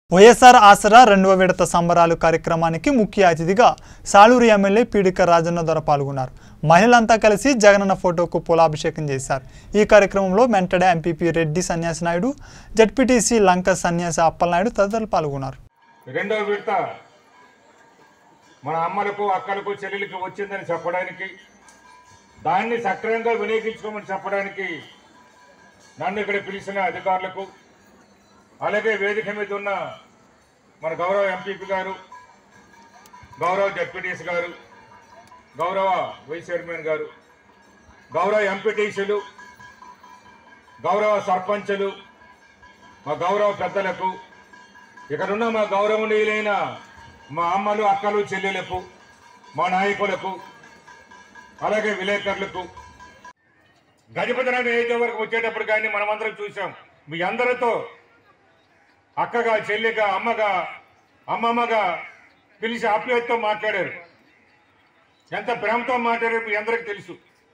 వైఎస్ఆర్ ఆసరా రెండవ విడత సంబరాలు కార్యక్రమానికి ముఖ్య అతిథిగా సాలూరు ఎమ్మెల్యే పీడిక రాజన్న దొర పాల్గొన్నారు మహిళలంతా కలిసి జగనన్న ఫోటోకు పూలాభిషేకం చేశారు ఈ కార్యక్రమంలో మెంటడ ఎంపీపీ రెడ్డి సన్యాసి నాయుడు జడ్పీటీసీ లంక సన్యాసి అప్పలనాయుడు తదితరులు పాల్గొన్నారు రెండవ విడత మన అమ్మలకు అక్కలకు చెల్లెలకు వచ్చిందని చెప్పడానికి దాన్ని సక్రమంగా వినియోగించుకోమని చెప్పడానికి నన్ను ఇక్కడ పిలిచిన అధికారులకు అలాగే వేదిక మీద ఉన్న మన గౌరవ ఎంపీపీ గారు గౌరవ జడ్పీటీసీ గారు గౌరవ వైస్ చైర్మన్ గారు గౌరవ ఎంపీటీసీలు గౌరవ సర్పంచులు మా గౌరవ పెద్దలకు ఇక్కడున్న మా గౌరవనీయులైన మా అమ్మలు అక్కలు చెల్లెలకు మా నాయకులకు అలాగే విలేకరులకు గజపతి నగర్ నియోజకవర్గం వచ్చేటప్పుడు కానీ మనమందరం చూసాం మీ అందరితో అక్కగా చెల్లిగా అమ్మగా అమ్మమ్మగా పిలిచి ఆప్యాయతతో మాట్లాడారు ఎంత ప్రేమతో మాట్లాడారు మీ అందరికి తెలుసు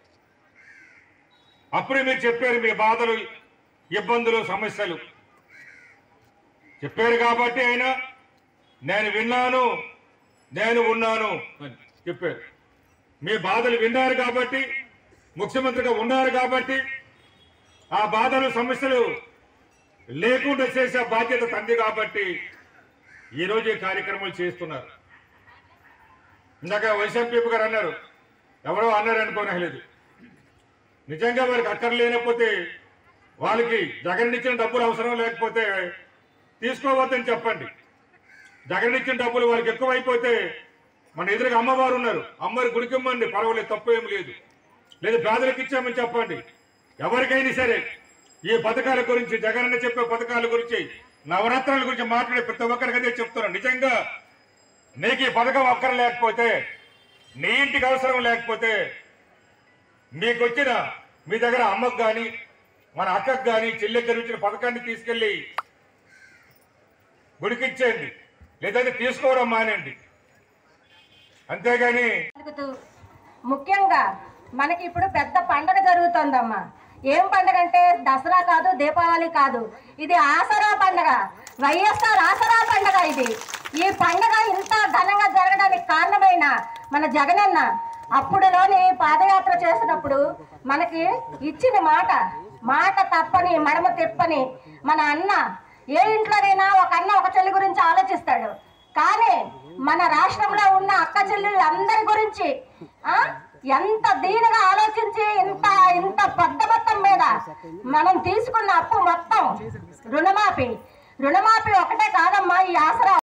అప్పుడే మీరు చెప్పారు మీ బాధలు ఇబ్బందులు సమస్యలు చెప్పారు కాబట్టి ఆయన నేను విన్నాను నేను ఉన్నాను అని చెప్పారు మీ బాధలు విన్నారు కాబట్టి ముఖ్యమంత్రిగా ఉన్నారు కాబట్టి ఆ బాధలు సమస్యలు లేకుండా చేసే బాధ్యత తంది కాబట్టి ఈరోజు ఈ కార్యక్రమాలు చేస్తున్నారు ఇందాక వైఎస్ఆర్పీ గారు అన్నారు ఎవరో అన్నారు అనుకోనలేదు నిజంగా వారికి అక్కర్లేనకపోతే వాళ్ళకి జగన్ ఇచ్చిన డబ్బులు అవసరం లేకపోతే తీసుకోవద్దని చెప్పండి జగన్ ఇచ్చిన డబ్బులు వాళ్ళకి ఎక్కువైపోతే మన ఎదురుగా అమ్మవారు ఉన్నారు అమ్మవారి గుడికిమ్మండి పర్వాలేదు తప్పు ఏం లేదు లేదు పేదలకు ఇచ్చామని చెప్పండి ఎవరికైనా సరే ఈ పథకాల గురించి జగన్ అన్న చెప్పే పథకాల గురించి నవరత్నాల గురించి మాట్లాడే ప్రతి ఒక్కరికి అదే చెప్తున్నాను నిజంగా నీకు ఈ పథకం ఒక్కరు లేకపోతే నీ ఇంటికి అవసరం లేకపోతే మీకు వచ్చిన మీ దగ్గర అమ్మకు కానీ మన అక్కకు కానీ చెల్లెకి కానీ వచ్చిన పథకాన్ని తీసుకెళ్ళి గుడికిచ్చేయండి లేదంటే తీసుకోవడం మానేయండి అంతేగాని జరుగుతూ ముఖ్యంగా మనకి ఇప్పుడు పెద్ద పండగ జరుగుతుందమ్మా ఏం పండగ అంటే దసరా కాదు దీపావళి కాదు ఇది ఆసరా పండగ వైఎస్ఆర్ ఆసరా పండగ ఇది ఈ పండగ ఇంత ఘనంగా జరగడానికి కారణమైన మన జగనన్న అప్పుడులోని పాదయాత్ర చేసినప్పుడు మనకి ఇచ్చిన మాట మాట తప్పని మడమ తిప్పని మన అన్న ఏ ఇంట్లోనైనా ఒక అన్న ఒక చెల్లి గురించి ఆలోచిస్తాడు కానీ మన రాష్ట్రంలో ఉన్న అక్క చెల్లెళ్ళు అందరి గురించి ఆ ఎంత దీనిగా ఆలోచించి ఇంత ఇంత పెద్ద మొత్తం మీద మనం తీసుకున్న అప్పు మొత్తం రుణమాఫీ రుణమాఫీ ఒకటే కాదమ్మా ఈ ఆసరా